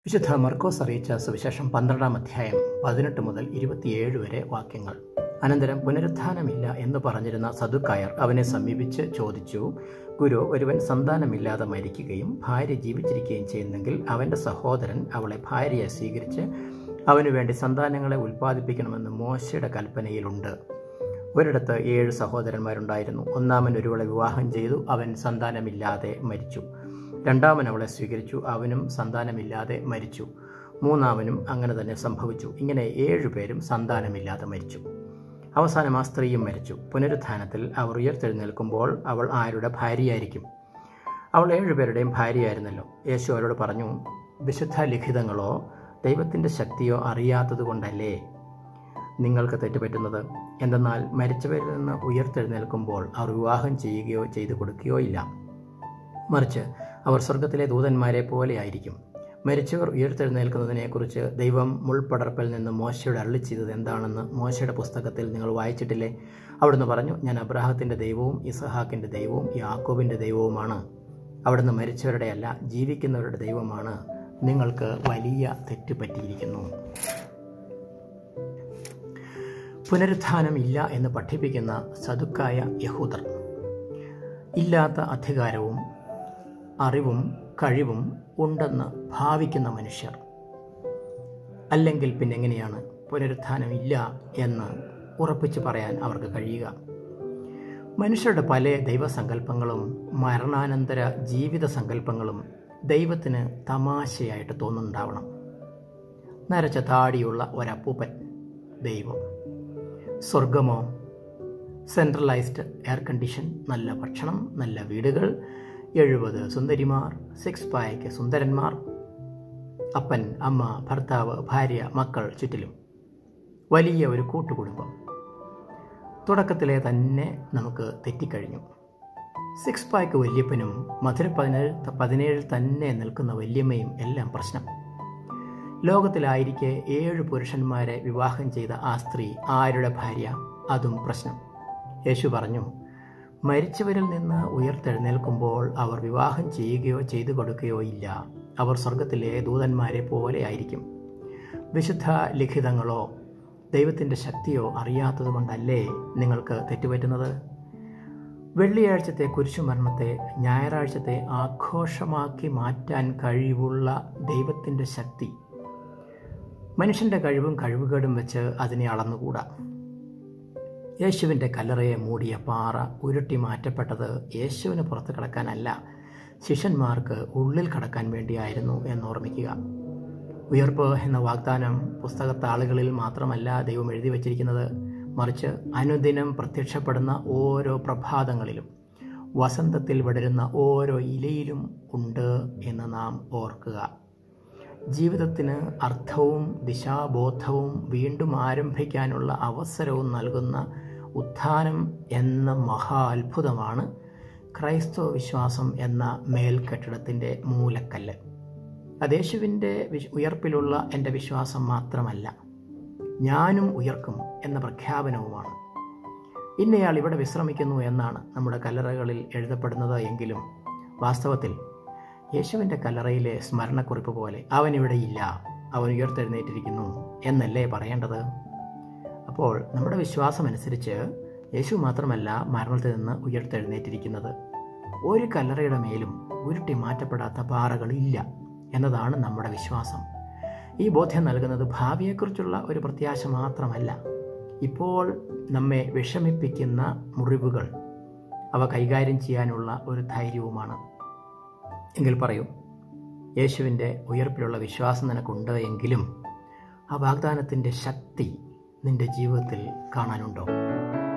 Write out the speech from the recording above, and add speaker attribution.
Speaker 1: വിശുദ്ധ മർക്കോസ് അറിയിച്ച സുവിശേഷം പന്ത്രണ്ടാം അധ്യായം പതിനെട്ട് മുതൽ ഇരുപത്തിയേഴ് വരെ വാക്യങ്ങൾ അനന്തരം പുനരുത്ഥാനമില്ല എന്ന് പറഞ്ഞിരുന്ന സദുക്കായർ അവനെ സമീപിച്ച് ചോദിച്ചു ഗുരു ഒരുവൻ സന്താനമില്ലാതെ മരിക്കുകയും ഭാര്യ ജീവിച്ചിരിക്കുകയും ചെയ്യുന്നെങ്കിൽ അവൻ്റെ സഹോദരൻ അവളെ ഭാര്യയെ സ്വീകരിച്ച് അവനു വേണ്ടി സന്താനങ്ങളെ ഉൽപ്പാദിപ്പിക്കണമെന്ന് മോശയുടെ കൽപ്പനയിലുണ്ട് ഒരിടത്ത് ഏഴ് സഹോദരന്മാരുണ്ടായിരുന്നു ഒന്നാമൻ ഒരുവളെ വിവാഹം ചെയ്തു അവൻ സന്താനമില്ലാതെ മരിച്ചു രണ്ടാമൻ അവളെ സ്വീകരിച്ചു അവനും സന്താനമില്ലാതെ മരിച്ചു മൂന്നാമനും അങ്ങനെ തന്നെ സംഭവിച്ചു ഇങ്ങനെ ഏഴുപേരും സന്താനമില്ലാതെ മരിച്ചു അവസാനം ആ സ്ത്രീയും മരിച്ചു പുനരുത്ഥാനത്തിൽ അവർ ഉയർത്തെഴുന്നേൽക്കുമ്പോൾ അവൾ ആരുടെ ഭാര്യയായിരിക്കും അവൾ ഏഴുപേരുടെയും ഭാര്യയായിരുന്നല്ലോ യേശു അവരോട് പറഞ്ഞു വിശുദ്ധ ലിഖിതങ്ങളോ ദൈവത്തിൻ്റെ ശക്തിയോ അറിയാത്തതുകൊണ്ടല്ലേ നിങ്ങൾക്ക് തെറ്റുപറ്റുന്നത് എന്തെന്നാൽ മരിച്ചവരിൽ നിന്ന് ഉയർത്തെഴുന്നേൽക്കുമ്പോൾ അവർ വിവാഹം ചെയ്യുകയോ ചെയ്തു കൊടുക്കുകയോ ഇല്ല മറിച്ച് അവർ സ്വർഗത്തിലെ ദൂതന്മാരെ പോലെ ആയിരിക്കും മരിച്ചവർ ഉയർത്തെഴുന്നേൽക്കുന്നതിനെക്കുറിച്ച് ദൈവം മുൾപടർപ്പിൽ നിന്ന് മോശയുടെ അരളി ചെയ്തത് എന്താണെന്ന് മോശയുടെ പുസ്തകത്തിൽ നിങ്ങൾ വായിച്ചിട്ടില്ലേ അവിടുന്ന് പറഞ്ഞു ഞാൻ അബ്രാഹത്തിൻ്റെ ദൈവവും ഇസഹാക്കിൻ്റെ ദൈവവും യാക്കോബിൻ്റെ ദൈവവുമാണ് അവിടുന്ന് മരിച്ചവരുടെ അല്ല ജീവിക്കുന്നവരുടെ ദൈവമാണ് നിങ്ങൾക്ക് വലിയ തെറ്റ് പറ്റിയിരിക്കുന്നു പുനരുത്ഥാനം ഇല്ല എന്ന് പഠിപ്പിക്കുന്ന സതുക്കായ യഹൂദർ ഇല്ലാത്ത അധികാരവും അറിവും കഴിവും ഉണ്ടെന്ന് ഭാവിക്കുന്ന മനുഷ്യർ അല്ലെങ്കിൽ പിന്നെ എങ്ങനെയാണ് പുനരുത്ഥാനം ഇല്ല എന്ന് ഉറപ്പിച്ച് പറയാൻ അവർക്ക് കഴിയുക മനുഷ്യരുടെ പല ദൈവസങ്കല്പങ്ങളും മരണാനന്തര ജീവിത സങ്കല്പങ്ങളും ദൈവത്തിന് തമാശയായിട്ട് തോന്നുന്നുണ്ടാവണം നരച്ച താടിയുള്ള ഒരപ്പൂപ്പൻ ദൈവം സ്വർഗമോ സെൻട്രലൈസ്ഡ് എയർ കണ്ടീഷൻ നല്ല ഭക്ഷണം നല്ല വീടുകൾ എഴുപത് സുന്ദരിമാർ സിക്സ് പായ്ക്ക് സുന്ദരന്മാർ അപ്പൻ അമ്മ ഭർത്താവ് ഭാര്യ മക്കൾ ചുറ്റിലും വലിയ ഒരു കൂട്ടുകുടുംബം തുടക്കത്തിലെ തന്നെ നമുക്ക് തെറ്റിക്കഴിഞ്ഞു സിക്സ് പായ്ക്ക് വല്യപ്പനും മധുര പതിനേഴ് പതിനേഴിൽ തന്നെ നിൽക്കുന്ന വല്യമ്മയും എല്ലാം പ്രശ്നം ലോകത്തിലായിരിക്കെ ഏഴ് പുരുഷന്മാരെ വിവാഹം ചെയ്ത ആ സ്ത്രീ ആരുടെ ഭാര്യ അതും പ്രശ്നം യേശു പറഞ്ഞു മരിച്ചവരിൽ നിന്ന് ഉയർത്തെഴുന്നേൽക്കുമ്പോൾ അവർ വിവാഹം ചെയ്യുകയോ ചെയ്തു കൊടുക്കുകയോ ഇല്ല അവർ സ്വർഗത്തിലെ ദൂതന്മാരെ പോലെ ആയിരിക്കും വിശുദ്ധ ലിഖിതങ്ങളോ ദൈവത്തിൻ്റെ ശക്തിയോ അറിയാത്തതുകൊണ്ടല്ലേ നിങ്ങൾക്ക് തെറ്റുപറ്റുന്നത് വെള്ളിയാഴ്ചത്തെ കുരിശുമരണത്തെ ഞായറാഴ്ചത്തെ ആഘോഷമാക്കി മാറ്റാൻ കഴിവുള്ള ദൈവത്തിൻ്റെ ശക്തി മനുഷ്യൻ്റെ കഴിവും കഴിവുകേടും വെച്ച് അതിനെ അളന്നുകൂടാ യേശുവിൻ്റെ കല്ലറയെ മൂടിയ പാറ ഉരുട്ടി മാറ്റപ്പെട്ടത് യേശുവിന് പുറത്ത് കിടക്കാനല്ല ശിഷ്യന്മാർക്ക് ഉള്ളിൽ കടക്കാൻ വേണ്ടിയായിരുന്നു എന്ന് ഓർമ്മിക്കുക ഉയർപ്പ് എന്ന വാഗ്ദാനം പുസ്തകത്താളുകളിൽ മാത്രമല്ല ദൈവം എഴുതി വച്ചിരിക്കുന്നത് മറിച്ച് അനുദിനം പ്രത്യക്ഷപ്പെടുന്ന ഓരോ പ്രഭാതങ്ങളിലും വസന്തത്തിൽ വിടരുന്ന ഓരോ ഇലയിലും ഉണ്ട് എന്ന് നാം ഓർക്കുക ജീവിതത്തിന് അർത്ഥവും ദിശാബോധവും വീണ്ടും ആരംഭിക്കാനുള്ള അവസരവും നൽകുന്ന ഉത്ഥാനം എന്ന മഹാ അത്ഭുതമാണ് ക്രൈസ്തവ വിശ്വാസം എന്ന മേൽക്കെട്ടിടത്തിൻ്റെ മൂലക്കല്ല് അതേശുവിൻ്റെ ഉയർപ്പിലുള്ള എൻ്റെ വിശ്വാസം മാത്രമല്ല ഞാനും ഉയർക്കും എന്ന പ്രഖ്യാപനവുമാണ് ഇന്നയാൾ ഇവിടെ വിശ്രമിക്കുന്നു എന്നാണ് നമ്മുടെ കല്ലറകളിൽ എഴുതപ്പെടുന്നത് എങ്കിലും വാസ്തവത്തിൽ യേശുവിൻ്റെ കല്ലറയിലെ സ്മരണക്കുറിപ്പ് പോലെ അവൻ ഇവിടെ ഇല്ല അവൻ ഉയർത്തെഴുന്നേറ്റിരിക്കുന്നു എന്നല്ലേ പറയേണ്ടത് അപ്പോൾ നമ്മുടെ വിശ്വാസമനുസരിച്ച് യേശു മാത്രമല്ല മരണത്തിൽ നിന്ന് ഉയർത്തെഴുന്നേറ്റിരിക്കുന്നത് ഒരു കല്ലറയുടെ മേലും ഉരുട്ടി മാറ്റപ്പെടാത്ത പാറകളില്ല എന്നതാണ് നമ്മുടെ വിശ്വാസം ഈ ബോധ്യം നൽകുന്നത് ഭാവിയെക്കുറിച്ചുള്ള ഒരു പ്രത്യാശ മാത്രമല്ല ഇപ്പോൾ നമ്മെ വിഷമിപ്പിക്കുന്ന മുറിവുകൾ അവ കൈകാര്യം ചെയ്യാനുള്ള ഒരു ധൈര്യവുമാണ് എങ്കിൽ പറയൂ യേശുവിൻ്റെ ഉയർപ്പിലുള്ള വിശ്വാസം നിനക്കുണ്ട് എങ്കിലും ആ വാഗ്ദാനത്തിൻ്റെ ശക്തി നിന്റെ ജീവിതത്തിൽ കാണാനുണ്ടോ